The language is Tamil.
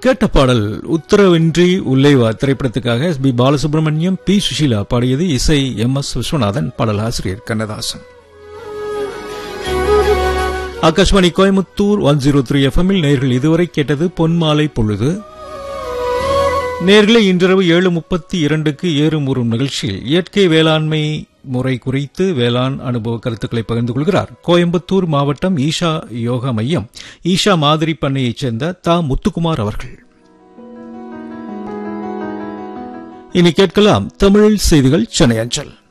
கேட்ட பாடல் உத்தரவின்றி உள்ளே வா திரைப்படத்துக்காக S P Balasubrahmanyam P Susheela பாடியது இசை எம் எஸ் விஸ்வநாதன் பாடலாசிரியர் Kannadasan Akashvani Coimbatore one zero three எஃப்எம்மில் நேர்கள் இதுவரை கேட்டது பொன்மாலை பொழுது நேர்களை இன்றிரவு ஏழு முப்பத்தி இரண்டுக்கு ஏறும் ஊறும் நிகழ்ச்சியில் இயற்கை வேளாண்மை முறை குறித்து வேளாண் அனுபவ கருத்துக்களை பகிர்ந்து கொள்கிறார் கோயம்புத்தூர் மாவட்டம் ஈஷா யோகா மையம் ஈஷா மாதிரி பண்ணையைச் சேர்ந்த தா முத்துக்குமார் அவர்கள் இனி கேட்கலாம் தமிழ் செய்திகள் சென்னை அஞ்சல்